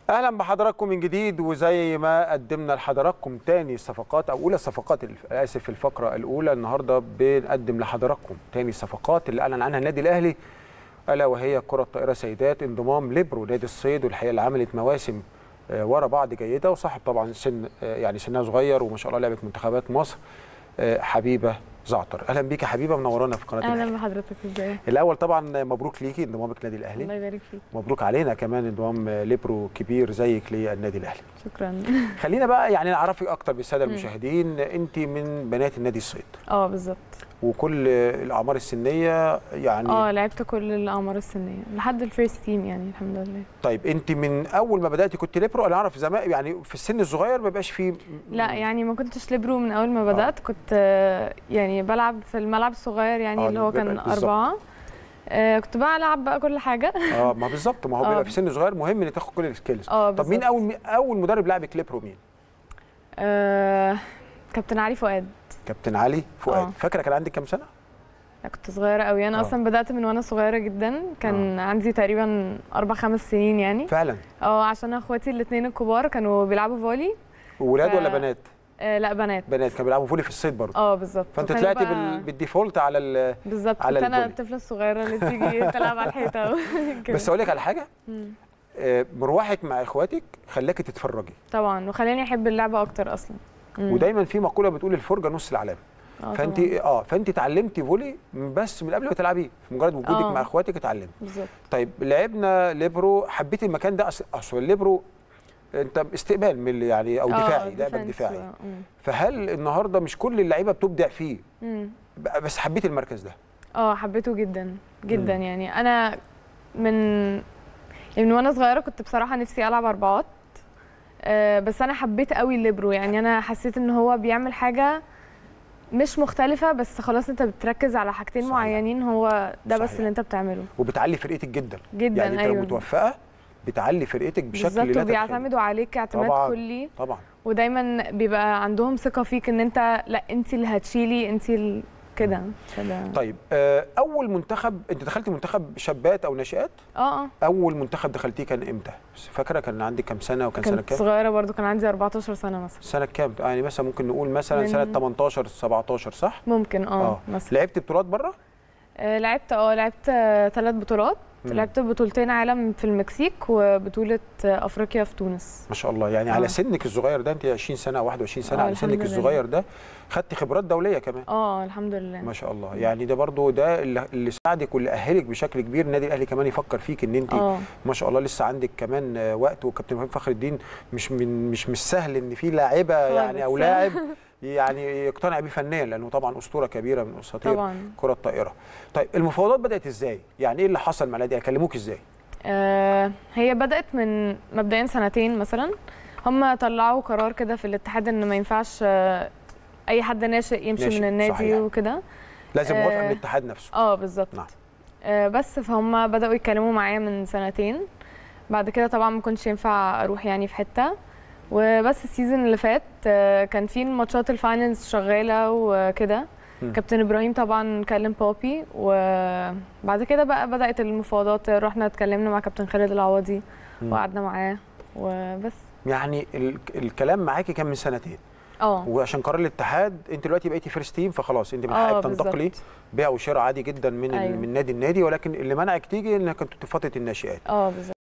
اهلا بحضراتكم من جديد وزي ما قدمنا لحضراتكم تاني الصفقات او اولى الصفقات الف- اسف في الفقره الاولى النهارده بنقدم لحضراتكم تاني الصفقات اللي اعلن عنها النادي الاهلي الا وهي كره طائره سيدات انضمام ليبرو نادي الصيد والحقيقه اللي عملت مواسم آه، ورا بعض جيده وصاحب طبعا سن آه، يعني سنها صغير وما شاء الله لعبت منتخبات مصر آه، حبيبه زعتر اهلا بيك يا حبيبه منورانا في قناه الاهلي اهلا بحضرتك ازاي الاول طبعا مبروك ليكي انضمامك للنادي الاهلي الله يبارك فيك مبروك علينا كمان انضمام ليبرو كبير زيك للنادي الاهلي شكرا خلينا بقى يعني نعرفك اكتر بالساده المشاهدين انت من بنات النادي الصيد اه بالظبط وكل الاعمار السنيه يعني اه لعبت كل الاعمار السنيه لحد الفيرست تيم يعني الحمد لله طيب انت من اول ما بداتي كنت ليبرو انا اعرف زمان يعني في السن الصغير ما بيبقاش فيه لا يعني ما كنتش ليبرو من اول ما بدات كنت آه، يعني بلعب في الملعب الصغير يعني آه، اللي هو كان بيبقى بالظبط. اربعه آه، كنت بلعب بقى كل حاجه اه ما بالظبط ما هو آه. بيبقى في سن صغير مهم ان تاخد كل السكيلز اه طب مين بالظبط. اول اول مدرب لعبك ليبرو مين آه، كابتن علي فؤاد كابتن علي فؤاد آه. فاكره كان عندك كام سنه لا، كنت صغيره قوي انا آه. اصلا بدات من وانا صغيره جدا كان عندي تقريبا اربع خمس سنين يعني فعلا اه عشان اخواتي الاثنين الكبار كانوا بيلعبوا فولي ولاد ف- ولا بنات آه لا بنات بنات كانوا بيلعبوا فولي في الصيد برضه اه بالظبط فانت وكانوا طلعتي بقى- بال... بالديفولت على ال... بالظبط على كنت انا الفولي. الطفله الصغيره اللي تيجي تلعب على الحيطه كده. بس اقول لك على حاجه مم. آه، مروحك مع اخواتك خلاكي تتفرجي طبعا وخلاني احب اللعبه اكتر اصلا مم. ودايما في مقوله بتقول الفرجه نص العلامه آه فانت طبعاً. اه فانت اتعلمتي فولي بس من قبل ما تلعبيه في مجرد وجودك آه. مع اخواتك اتعلمت بالظبط طيب لعبنا ليبرو حبيتي المكان ده اصل اصل الليبرو انت استقبال من اللي يعني او آه، دفاعي لعبك defense دفاعي و- مم. فهل النهارده مش كل اللعيبه بتبدع فيه مم. ب- بس حبيت المركز ده اه حبيته جدا جدا مم. يعني انا من يعني من وانا صغيره كنت بصراحه نفسي العب اربعات آه بس انا حبيت قوي الليبرو يعني انا حسيت ان هو بيعمل حاجه مش مختلفه بس خلاص انت بتركز على حاجتين صحيح. معينين هو ده بس صحيح. اللي انت بتعمله وبتعلي فرقتك جدا جدا يعني انت لو ايوه متوفقه بتعلي فرقتك بشكل بالظبط لا تتخيل. وبيعتمدوا عليك اعتماد طبعاً. كلي طبعا ودايما بيبقى عندهم ثقه فيك ان انت لا انت اللي هتشيلي انت ال... كده كده طيب آه، اول منتخب انت دخلتي منتخب شابات او ناشئات اه اه اول منتخب دخلتيه كان امتى بس فاكره كان عندك كام سنه وكان سنه كنت كام صغيره برضو كان عندي 14 سنه مثلا سنه كام يعني مثلا ممكن نقول مثلا من- سنه 18 17 صح ممكن اه آه. مثلا لعبت بطولات بره آه لعبت اه لعبت ثلاث بطولات مم. لعبت بطولتين عالم في المكسيك وبطوله آه، افريقيا في تونس ما شاء الله يعني على آه. سنك الصغير ده انت 20 سنه او 21 سنه آه، على الحمد سنك لله. الصغير ده خدت خبرات دوليه كمان اه الحمد لله ما شاء الله يعني ده برضو ده اللي اللي ساعدك واللي اهلك بشكل كبير النادي الاهلي كمان يفكر فيك ان انت اه ما شاء الله لسه عندك كمان آه، وقت وكابتن ابراهيم فخر الدين مش من مش مش سهل ان في لاعبه يعني او خالص. لاعب يعني يقتنع بيه فنيا لانه طبعا اسطوره كبيره من اساطير طبعا كره الطائره. طيب المفاوضات بدات ازاي؟ يعني ايه اللي حصل مع النادي؟ كلموك ازاي؟ آه هي بدات من مبدئيا سنتين مثلا هم طلعوا قرار كده في الاتحاد ان ما ينفعش آه اي حد ناشئ يمشي ناشئ، من النادي صحيح. وكده لازم موافقه آه، من الاتحاد نفسه. اه بالظبط نعم. آه بس فهم بداوا يتكلموا معايا من سنتين بعد كده طبعا ما كنتش ينفع اروح يعني في حته وبس السيزون اللي فات آه كان في ماتشات الفاينلز شغاله وكده مم. كابتن ابراهيم طبعا كلم بابي وبعد كده بقى بدات المفاوضات رحنا اتكلمنا مع كابتن خالد العوضي مم. وقعدنا معاه وبس يعني ال- الكلام معاكي كان من سنتين اه وعشان قرار الاتحاد انت دلوقتي بقيتي فيرست تيم فخلاص انت من اه حقك تنتقلي بالظبط. بيع وشراء عادي جدا من ال- أيوة. من نادي النادي ولكن اللي منعك تيجي انك كنت في فتره الناشئات. اه بالظبط